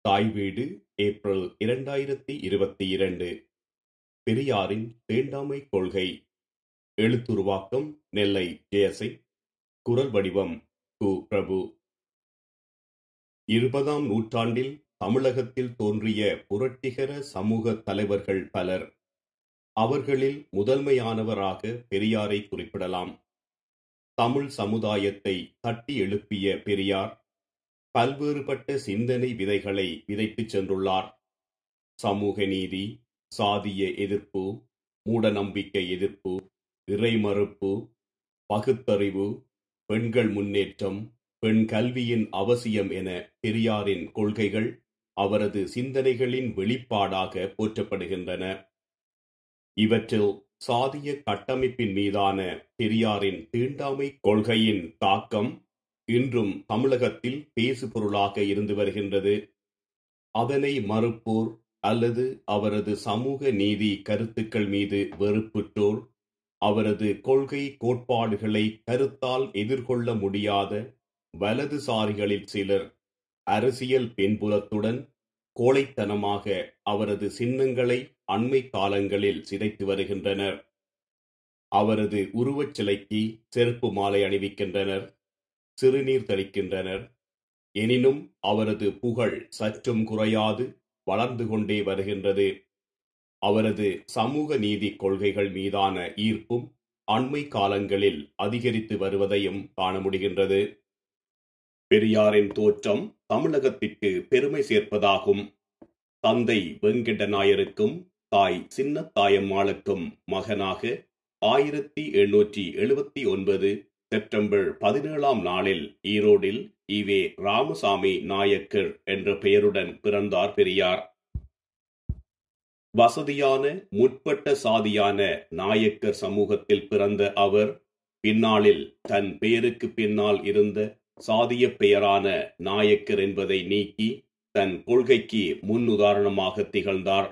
தாய் வீடு ஏப்ரல் இரண்டாயிரத்தி இருபத்தி இரண்டு பெரியாரின் தீண்டாமை கொள்கை எழுத்துருவாக்கம் நெல்லை ஜெயசிங் குரல் வடிவம் கு பிரபு இருபதாம் நூற்றாண்டில் தமிழகத்தில் தோன்றிய புரட்சிகர சமூக தலைவர்கள் பலர் அவர்களில் முதன்மையானவராக பெரியாரை குறிப்பிடலாம் தமிழ் சமுதாயத்தை தட்டி எழுப்பிய பெரியார் பல்வேறுபட்ட சிந்தனை விதைகளை விதைத்துச் சென்றுள்ளார் சமூக நீதி சாதிய எதிர்ப்பு மூடநம்பிக்கை எதிர்ப்பு இறைமறுப்பு பகுத்தறிவு பெண்கள் முன்னேற்றம் பெண் கல்வியின் அவசியம் என பெரியாரின் கொள்கைகள் அவரது சிந்தனைகளின் வெளிப்பாடாக போற்றப்படுகின்றன இவற்றில் சாதிய கட்டமைப்பின் மீதான பெரியாரின் தீண்டாமை கொள்கையின் தாக்கம் இன்றும் தமிழகத்தில் பேசுபொருளாக இருந்து வருகின்றது அதனை மறுப்போர் அல்லது அவரது சமூக நீதி கருத்துக்கள் மீது வெறுப்புற்றோர் அவரது கொள்கை கோட்பாடுகளை கருத்தால் எதிர்கொள்ள முடியாத வலதுசாரிகளில் சிலர் அரசியல் பின்புலத்துடன் கோழைத்தனமாக அவரது சின்னங்களை அண்மை காலங்களில் சிதைத்து வருகின்றனர் அவரது உருவச் சிலைக்கு செருப்பு மாலை அணிவிக்கின்றனர் சிறுநீர் தெளிக்கின்றனர் எனினும் அவரது புகழ் சற்றும் குறையாது வளர்ந்து கொண்டே வருகின்றது அவரது சமூக நீதி கொள்கைகள் மீதான ஈர்ப்பும் அண்மை காலங்களில் அதிகரித்து வருவதையும் காண முடிகின்றது பெரியாரின் தோற்றம் தமிழகத்திற்கு பெருமை சேர்ப்பதாகும் தந்தை வெங்கட நாயருக்கும் தாய் சின்னத்தாயம்மாளுக்கும் மகனாக ஆயிரத்தி எண்ணூற்றி எழுபத்தி ஒன்பது செப்டம்பர் பதினேழாம் நாளில் ஈரோடில் ஈவே ராமசாமி நாயக்கர் என்ற பெயருடன் பிறந்தார் பெரியார் வசதியான முற்பட்ட சாதியான நாயக்கர் சமூகத்தில் பிறந்த அவர் பின்னாளில் தன் பெயருக்கு பின்னால் இருந்த சாதிய பெயரான நாயக்கர் என்பதை நீக்கி தன் கொள்கைக்கு முன்னுதாரணமாக திகழ்ந்தார்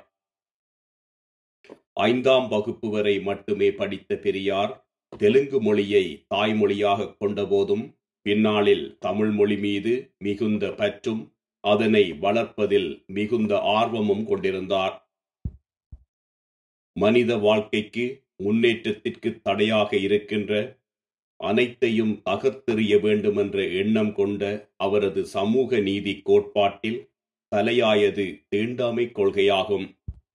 ஐந்தாம் வகுப்பு வரை மட்டுமே படித்த பெரியார் தெலுங்கு மொழியை தாய்மொழியாக கொண்டபோதும் பின்னாளில் தமிழ் மொழி மீது மிகுந்த பற்றும் அதனை வளர்ப்பதில் மிகுந்த ஆர்வமும் கொண்டிருந்தார் மனித வாழ்க்கைக்கு முன்னேற்றத்திற்கு தடையாக இருக்கின்ற அனைத்தையும் தகர்த்தெறிய வேண்டுமென்ற எண்ணம் கொண்ட அவரது சமூக நீதி கோட்பாட்டில் தலையாயது தீண்டாமை கொள்கையாகும்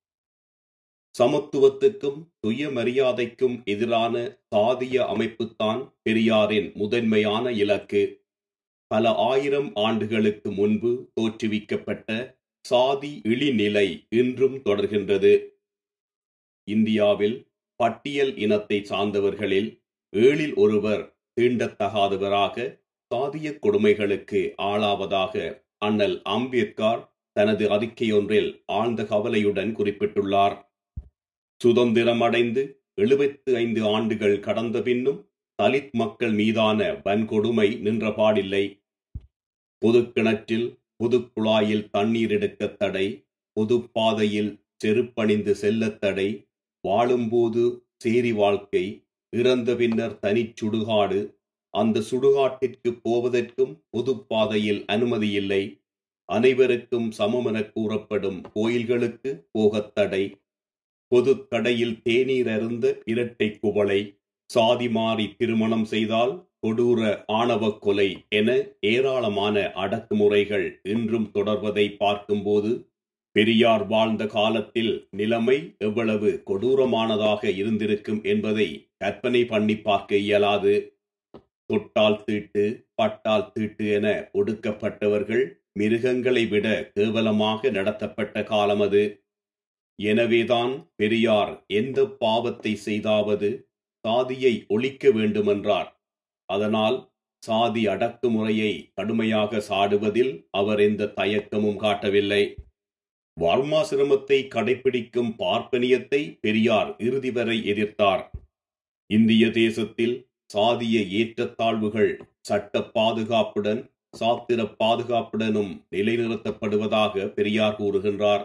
சமத்துவத்துக்கும் சுயமரியாதைக்கும் எதிரான சாதிய அமைப்புத்தான் பெரியாரின் முதன்மையான இலக்கு பல ஆயிரம் ஆண்டுகளுக்கு முன்பு தோற்றுவிக்கப்பட்ட சாதி இழிநிலை இன்றும் தொடர்கின்றது இந்தியாவில் பட்டியல் இனத்தை சார்ந்தவர்களில் ஏழில் ஒருவர் தீண்டத்தகாதவராக சாதிய கொடுமைகளுக்கு ஆளாவதாக அண்ணல் அம்பேத்கர் தனது அறிக்கையொன்றில் ஆழ்ந்த கவலையுடன் குறிப்பிட்டுள்ளார் சுதந்திரம் அடைந்து எழுபத்து ஐந்து ஆண்டுகள் கடந்த பின்னும் தலித் மக்கள் மீதான வன்கொடுமை நின்றபாடில்லை பொது கிணற்றில் பொது குழாயில் தண்ணீர் எடுக்க தடை பொது பாதையில் செருப்பணிந்து செல்லத் தடை வாழும்போது சேரி வாழ்க்கை இறந்த பின்னர் தனிச் சுடுகாடு அந்த சுடுகாட்டிற்கு போவதற்கும் பொது பாதையில் அனுமதியில்லை அனைவருக்கும் சமமென கூறப்படும் கோயில்களுக்கு போகத் தடை பொது கடையில் தேநீர் அருந்த இரட்டை குவளை சாதி மாறி திருமணம் செய்தால் கொடூர ஆணவ கொலை என ஏராளமான அடக்குமுறைகள் இன்றும் தொடர்வதை பார்க்கும்போது பெரியார் வாழ்ந்த காலத்தில் நிலைமை எவ்வளவு கொடூரமானதாக இருந்திருக்கும் என்பதை கற்பனை பண்ணி பார்க்க இயலாது தொட்டால் தீட்டு பட்டால் தீட்டு என ஒடுக்கப்பட்டவர்கள் மிருகங்களை விட கேவலமாக நடத்தப்பட்ட காலம் அது எனவேதான் பெரியார் எந்த பாவத்தை செய்தாவது சாதியை ஒழிக்க வேண்டுமென்றார் அதனால் சாதி அடக்குமுறையை கடுமையாக சாடுவதில் அவர் எந்த தயக்கமும் காட்டவில்லை வர்மாசிரமத்தை கடைபிடிக்கும் பார்ப்பனியத்தை பெரியார் இறுதி வரை எதிர்த்தார் இந்திய தேசத்தில் சாதிய ஏற்றத்தாழ்வுகள் சட்ட பாதுகாப்புடன் சாத்திர பாதுகாப்புடனும் நிலைநிறுத்தப்படுவதாக பெரியார் கூறுகின்றார்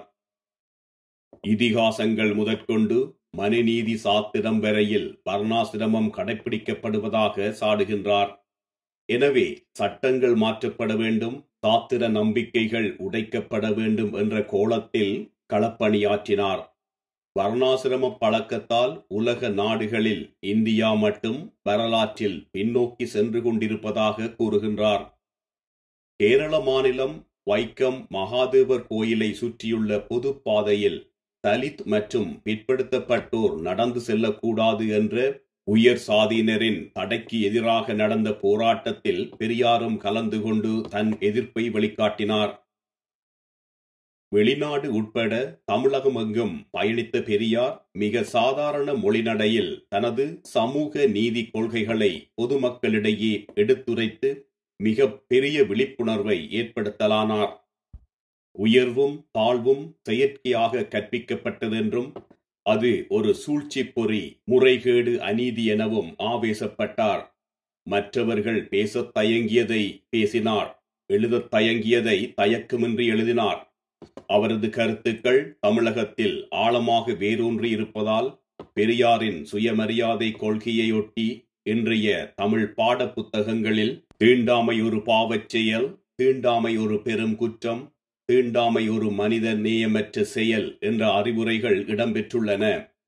இதிகாசங்கள் முதற்கொண்டு மனுநீதி சாத்திரம் வரையில் வர்ணாசிரமம் கடைபிடிக்கப்படுவதாக சாடுகின்றார் எனவே சட்டங்கள் மாற்றப்பட வேண்டும் சாத்திர நம்பிக்கைகள் உடைக்கப்பட வேண்டும் என்ற கோலத்தில் களப்பணியாற்றினார் வர்ணாசிரம பழக்கத்தால் உலக நாடுகளில் இந்தியா மட்டும் வரலாற்றில் பின்னோக்கி சென்று கொண்டிருப்பதாக கூறுகின்றார் கேரள மாநிலம் வைக்கம் மகாதேவர் கோயிலை சுற்றியுள்ள பொது பாதையில் தலித் மற்றும் பிற்படுத்தப்பட்டோர் நடந்து செல்லக்கூடாது என்ற உயர் சாதியினரின் தடைக்கு எதிராக நடந்த போராட்டத்தில் பெரியாரும் கலந்து கொண்டு தன் எதிர்ப்பை வெளிக்காட்டினார் வெளிநாடு உட்பட தமிழகம் எங்கும் பயணித்த பெரியார் மிக சாதாரண மொழிநடையில் தனது சமூக நீதி கொள்கைகளை பொதுமக்களிடையே எடுத்துரைத்து மிக பெரிய விழிப்புணர்வை ஏற்படுத்தலானார் உயர்வும் தாழ்வும் செயற்கையாக கற்பிக்கப்பட்டதென்றும் அது ஒரு சூழ்ச்சி பொறி முறைகேடு அநீதி எனவும் ஆவேசப்பட்டார் மற்றவர்கள் பேசத் தயங்கியதை பேசினார் எழுதத் தயங்கியதை தயக்கமின்றி எழுதினார் அவரது கருத்துக்கள் தமிழகத்தில் ஆழமாக வேரூன்றி இருப்பதால் பெரியாரின் சுயமரியாதை கொள்கையையொட்டி இன்றைய தமிழ் பாட புத்தகங்களில் தீண்டாமை ஒரு பாவச் செயல் தீண்டாமை ஒரு பெரும் குற்றம் தீண்டாமை ஒரு மனித நேயமற்ற செயல் என்ற அறிவுரைகள் இடம்பெற்றுள்ளன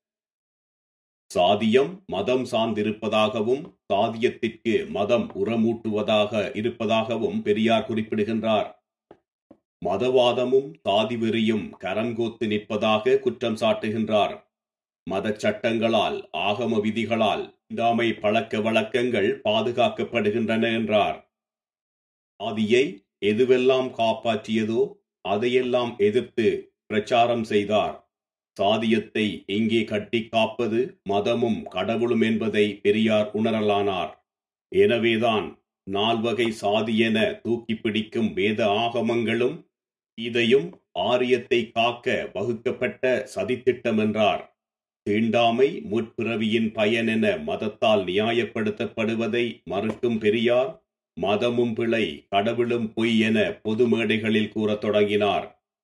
சாதியம் மதம் சார்ந்திருப்பதாகவும் சாதியத்திற்கு மதம் உரமூட்டுவதாக இருப்பதாகவும் பெரியார் குறிப்பிடுகின்றார் மதவாதமும் சாதிவெறியும் கரங்கோத்து நிற்பதாக குற்றம் சாட்டுகின்றார் மத சட்டங்களால் ஆகம விதிகளால் தீண்டாமை பழக்க வழக்கங்கள் பாதுகாக்கப்படுகின்றன என்றார் சாதியை எதுவெல்லாம் காப்பாற்றியதோ அதையெல்லாம் எதிர்த்து பிரச்சாரம் செய்தார் சாதியத்தை இங்கே கட்டி காப்பது மதமும் கடவுளும் என்பதை பெரியார் உணரலானார் எனவேதான் நால்வகை சாதி என தூக்கி பிடிக்கும் வேத ஆகமங்களும் இதையும் ஆரியத்தை காக்க வகுக்கப்பட்ட சதித்திட்டம் என்றார் தீண்டாமை முற்பிறவியின் பயன் என மதத்தால் நியாயப்படுத்தப்படுவதை மறுக்கும் பெரியார் மதமும் பிழை கடவுளும் பொய் என பொது மேடைகளில் கூறத் தொடங்கினார்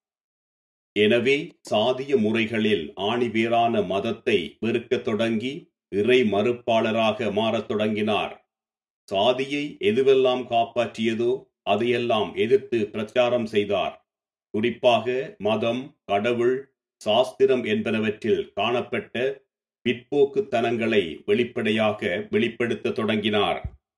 எனவே சாதிய முறைகளில் ஆணிவேரான மதத்தை வெறுக்கத் தொடங்கி இறை மறுப்பாளராக மாறத் தொடங்கினார் சாதியை எதுவெல்லாம் காப்பாற்றியதோ அதையெல்லாம் எதிர்த்து பிரச்சாரம் செய்தார் குறிப்பாக மதம் கடவுள் சாஸ்திரம் என்பனவற்றில் காணப்பட்ட பிற்போக்குத்தனங்களை வெளிப்படையாக வெளிப்படுத்த தொடங்கினார்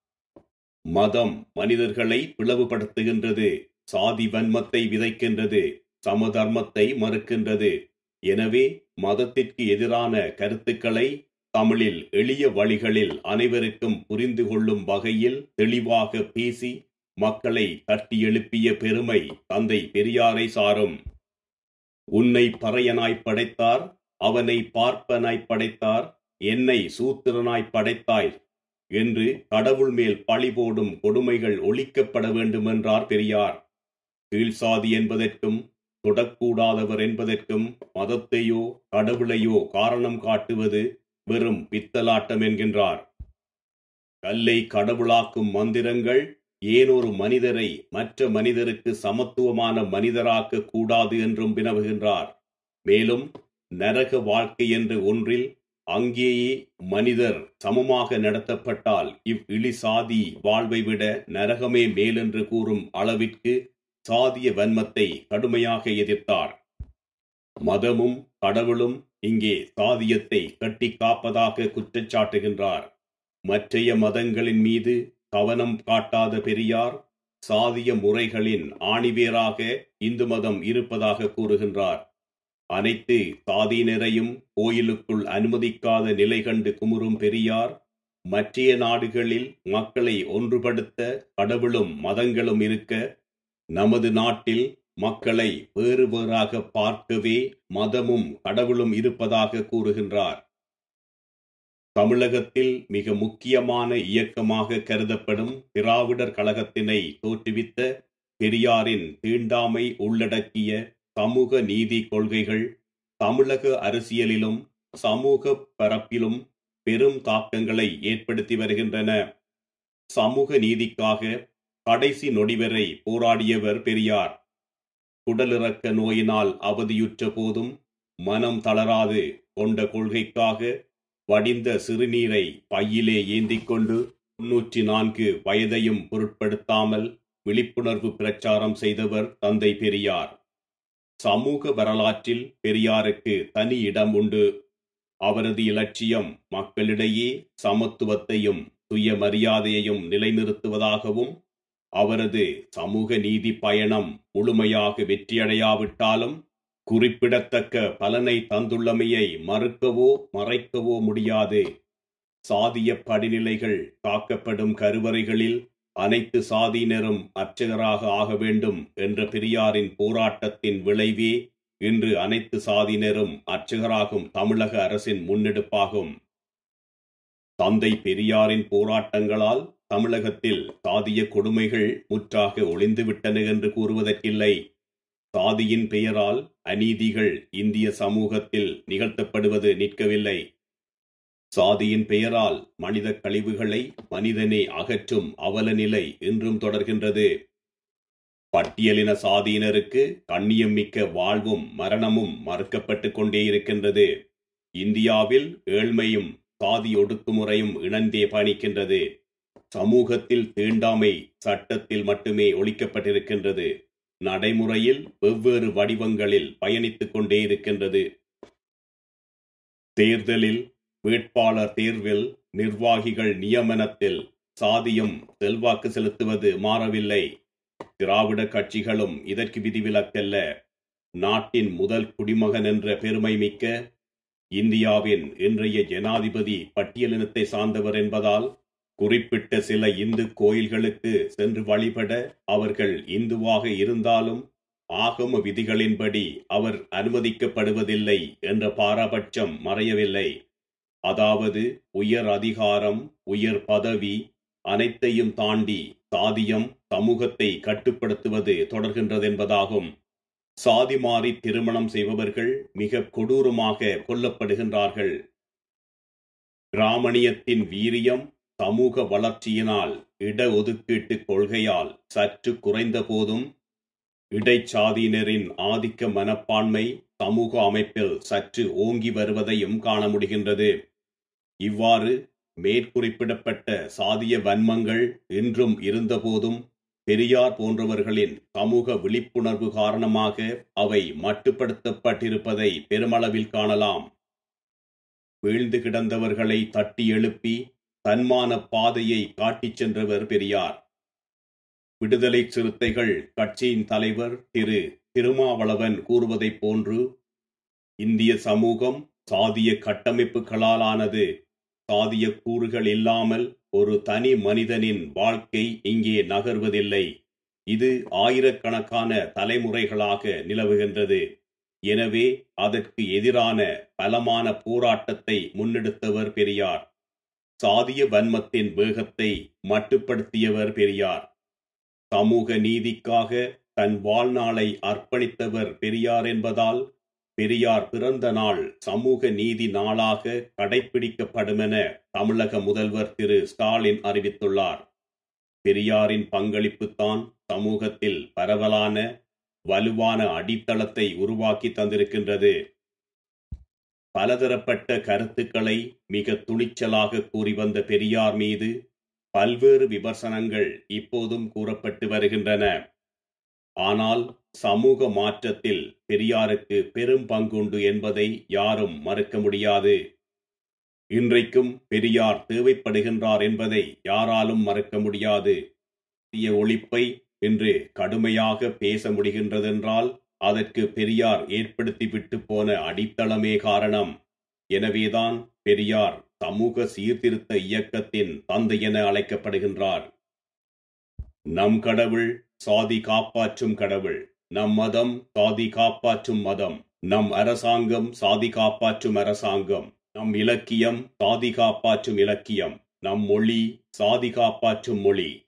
மதம் மனிதர்களை பிளவுபடுத்துகின்றது சாதி வன்மத்தை விதைக்கின்றது சமதர்மத்தை மறுக்கின்றது எனவே மதத்திற்கு எதிரான கருத்துக்களை தமிழில் எளிய வழிகளில் அனைவருக்கும் புரிந்து கொள்ளும் வகையில் தெளிவாக பேசி மக்களை தட்டி எழுப்பிய பெருமை தந்தை பெரியாரை சாரும் உன்னை பறையனாய் படைத்தார் அவனை பார்ப்பனாய் படைத்தார் என்னை சூத்திரனாய் படைத்தாய் என்று கடவுள் மேல் பழி போடும் கொடுமைகள் ஒழிக்கப்பட வேண்டுமென்றார் பெரியார் கீழ்சாதி என்பதற்கும் தொடக்கூடாதவர் என்பதற்கும் மதத்தையோ கடவுளையோ காரணம் காட்டுவது வெறும் பித்தலாட்டம் என்கின்றார் கல்லை கடவுளாக்கும் மந்திரங்கள் ஏனொரு மனிதரை மற்ற மனிதருக்கு சமத்துவமான மனிதராக்க கூடாது என்றும் வினவுகின்றார் மேலும் நரக வாழ்க்கை என்ற ஒன்றில் அங்கேயே மனிதர் சமமாக நடத்தப்பட்டால் இவ் இழி சாதி வாழ்வை விட நரகமே மேலென்று கூறும் அளவிற்கு சாதிய வன்மத்தை கடுமையாக எதிர்த்தார் மதமும் கடவுளும் இங்கே சாதியத்தை கட்டி காப்பதாக குற்றச்சாட்டுகின்றார் மற்றைய மதங்களின் மீது கவனம் காட்டாத பெரியார் சாதிய முறைகளின் ஆணிவேராக இந்து மதம் இருப்பதாக கூறுகின்றார் அனைத்து சாதியினரையும் கோயிலுக்குள் அனுமதிக்காத நிலை கண்டு குமுறும் பெரியார் மற்றைய நாடுகளில் மக்களை ஒன்றுபடுத்த கடவுளும் மதங்களும் இருக்க நமது நாட்டில் மக்களை வேறு வேறாக பார்க்கவே மதமும் கடவுளும் இருப்பதாக கூறுகின்றார் தமிழகத்தில் மிக முக்கியமான இயக்கமாக கருதப்படும் திராவிடர் கழகத்தினை தோற்றுவித்த பெரியாரின் தீண்டாமை உள்ளடக்கிய சமூக நீதி கொள்கைகள் தமிழக அரசியலிலும் சமூக பரப்பிலும் பெரும் தாக்கங்களை ஏற்படுத்தி வருகின்றன சமூக நீதிக்காக கடைசி நொடி வரை போராடியவர் பெரியார் குடலிறக்க நோயினால் அவதியுற்ற போதும் மனம் தளராது கொண்ட கொள்கைக்காக வடிந்த சிறுநீரை பையிலே ஏந்திக் கொண்டு தொன்னூற்றி நான்கு வயதையும் பொருட்படுத்தாமல் விழிப்புணர்வு பிரச்சாரம் செய்தவர் தந்தை பெரியார் சமூக வரலாற்றில் பெரியாருக்கு தனி இடம் உண்டு அவரது இலட்சியம் மக்களிடையே சமத்துவத்தையும் சுயமரியாதையையும் நிலைநிறுத்துவதாகவும் அவரது சமூக நீதி பயணம் முழுமையாக வெற்றியடையாவிட்டாலும் குறிப்பிடத்தக்க பலனை தந்துள்ளமையை மறுக்கவோ மறைக்கவோ முடியாது சாதிய படிநிலைகள் காக்கப்படும் கருவறைகளில் அனைத்து சாதியினரும் அர்ச்சகராக ஆக வேண்டும் என்ற பெரியாரின் போராட்டத்தின் விளைவே இன்று அனைத்து சாதியினரும் அர்ச்சகராகும் தமிழக அரசின் முன்னெடுப்பாகும் தந்தை பெரியாரின் போராட்டங்களால் தமிழகத்தில் சாதிய கொடுமைகள் முற்றாக ஒளிந்துவிட்டன என்று கூறுவதற்கில்லை சாதியின் பெயரால் அநீதிகள் இந்திய சமூகத்தில் நிகழ்த்தப்படுவது நிற்கவில்லை சாதியின் பெயரால் மனித கழிவுகளை மனிதனே அகற்றும் அவலநிலை இன்றும் தொடர்கின்றது பட்டியலின சாதியினருக்கு கண்ணியம் மிக்க வாழ்வும் மரணமும் மறுக்கப்பட்டு கொண்டே இருக்கின்றது இந்தியாவில் ஏழ்மையும் சாதி ஒடுக்குமுறையும் இணைந்தே பயணிக்கின்றது சமூகத்தில் தீண்டாமை சட்டத்தில் மட்டுமே ஒழிக்கப்பட்டிருக்கின்றது நடைமுறையில் வெவ்வேறு வடிவங்களில் பயணித்துக் கொண்டே இருக்கின்றது தேர்தலில் வேட்பாளர் தேர்வில் நிர்வாகிகள் நியமனத்தில் சாதியம் செல்வாக்கு செலுத்துவது மாறவில்லை திராவிட கட்சிகளும் இதற்கு விதிவிலக்கல்ல நாட்டின் முதல் குடிமகன் என்ற பெருமை மிக்க இந்தியாவின் இன்றைய ஜனாதிபதி பட்டியலினத்தை சார்ந்தவர் என்பதால் குறிப்பிட்ட சில இந்து கோயில்களுக்கு சென்று வழிபட அவர்கள் இந்துவாக இருந்தாலும் ஆகம விதிகளின்படி அவர் அனுமதிக்கப்படுவதில்லை என்ற பாரபட்சம் மறையவில்லை அதாவது உயர் அதிகாரம் உயர் பதவி அனைத்தையும் தாண்டி சாதியம் சமூகத்தை கட்டுப்படுத்துவது தொடர்கின்றது என்பதாகும் சாதி மாறி திருமணம் செய்பவர்கள் மிக கொடூரமாக கொல்லப்படுகின்றார்கள் பிராமணியத்தின் வீரியம் சமூக வளர்ச்சியினால் இட ஒதுக்கீட்டு கொள்கையால் சற்று குறைந்த போதும் இடைச்சாதியினரின் ஆதிக்க மனப்பான்மை சமூக அமைப்பில் சற்று ஓங்கி வருவதையும் காண முடிகின்றது இவ்வாறு மேற்குறிப்பிடப்பட்ட சாதிய வன்மங்கள் இன்றும் இருந்தபோதும் பெரியார் போன்றவர்களின் சமூக விழிப்புணர்வு காரணமாக அவை மட்டுப்படுத்தப்பட்டிருப்பதை பெருமளவில் காணலாம் வீழ்ந்து கிடந்தவர்களை தட்டி எழுப்பி தன்மான பாதையை காட்டிச் சென்றவர் பெரியார் விடுதலை சிறுத்தைகள் கட்சியின் தலைவர் திரு திருமாவளவன் கூறுவதைப் போன்று இந்திய சமூகம் சாதிய கட்டமைப்புகளால் ஆனது சாதிய கூறுகள் இல்லாமல் ஒரு தனி மனிதனின் வாழ்க்கை இங்கே நகர்வதில்லை இது ஆயிரக்கணக்கான தலைமுறைகளாக நிலவுகின்றது எனவே அதற்கு எதிரான பலமான போராட்டத்தை முன்னெடுத்தவர் பெரியார் சாதிய வன்மத்தின் வேகத்தை மட்டுப்படுத்தியவர் பெரியார் சமூக நீதிக்காக தன் வாழ்நாளை அர்ப்பணித்தவர் பெரியார் என்பதால் பெரியார் பிறந்த நாள் சமூக நீதி நாளாக கடைபிடிக்கப்படுமென தமிழக முதல்வர் திரு ஸ்டாலின் அறிவித்துள்ளார் பெரியாரின் பங்களிப்புத்தான் சமூகத்தில் பரவலான வலுவான அடித்தளத்தை உருவாக்கி தந்திருக்கின்றது பலதரப்பட்ட கருத்துக்களை மிக துணிச்சலாக கூறி வந்த பெரியார் மீது பல்வேறு விமர்சனங்கள் இப்போதும் கூறப்பட்டு வருகின்றன ஆனால் சமூக மாற்றத்தில் பெரியாருக்கு பெரும் பங்குண்டு என்பதை யாரும் மறுக்க முடியாது இன்றைக்கும் பெரியார் தேவைப்படுகின்றார் என்பதை யாராலும் மறுக்க முடியாது ஒழிப்பை இன்று கடுமையாக பேச முடிகின்றதென்றால் அதற்கு பெரியார் ஏற்படுத்தி விட்டு போன அடித்தளமே காரணம் எனவேதான் பெரியார் சமூக சீர்திருத்த இயக்கத்தின் தந்தை என அழைக்கப்படுகின்றார் நம் கடவுள் சாதி காப்பாற்றும் கடவுள் நம் மதம் சாதி காப்பாற்றும் மதம் நம் அரசாங்கம் சாதி காப்பாற்றும் அரசாங்கம் நம் இலக்கியம் சாதி காப்பாற்றும் இலக்கியம் நம் மொழி சாதி காப்பாற்றும் மொழி